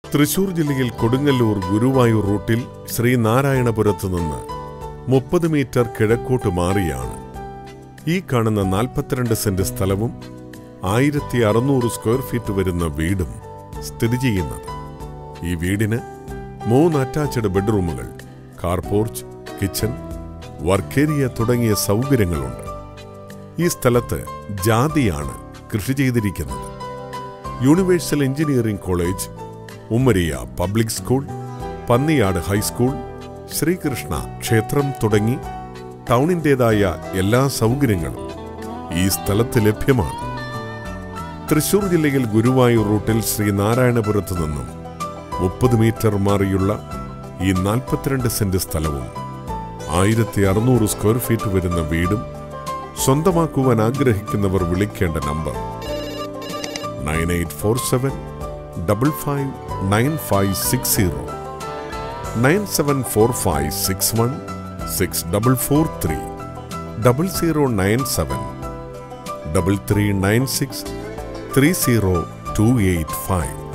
തൃശൂർ ജില്ലയിൽ കൊടുങ്ങല്ലൂർ ഗുരുവായൂർ റൂട്ടിൽ ശ്രീനാരായണപുരത്ത് നിന്ന് മുപ്പത് മീറ്റർ കിഴക്കോട്ട് മാറിയാണ് ഈ കാണുന്ന നാൽപ്പത്തിരണ്ട് സെന്റ് സ്ഥലവും ആയിരത്തി അറുന്നൂറ് സ്ക്വയർ ഫീറ്റ് വരുന്ന വീടും സ്ഥിതി ചെയ്യുന്നത് ഈ വീടിന് മൂന്ന് അറ്റാച്ച്ഡ് ബെഡ്റൂമുകൾ കാർ പോർച്ച് കിച്ചൺ വർക്കേരിയ തുടങ്ങിയ സൗകര്യങ്ങളുണ്ട് ഈ സ്ഥലത്ത് ജാതിയാണ് കൃഷി ചെയ്തിരിക്കുന്നത് universal engineering college Ummariya public school Panniyad high school Sreekrishna ക്ഷേത്രം തുടങ്ങി ടൗണിൻ്റെതായ എല്ലാ സൗകര്യങ്ങളും ഈ സ്ഥലത്ത് ലഭ്യമാണ് തൃശൂർ ജില്ലയിൽ ഗുരുവായൂർ റൂട്ടിൽ ശ്രീനാരായണപുരത്ത് നിന്നും മുപ്പത് മീറ്റർ മാറിയുള്ള ഈ നാൽപ്പത്തിരണ്ട് സെന്റ് സ്ഥലവും ആയിരത്തി അറുന്നൂറ് സ്ക്വയർ ഫീറ്റ് വരുന്ന വീടും സ്വന്തമാക്കുവാൻ ആഗ്രഹിക്കുന്നവർ വിളിക്കേണ്ട number nine eight four seven double five nine five six zero nine seven four five six one six double four three double zero nine seven double three nine six three zero two eight five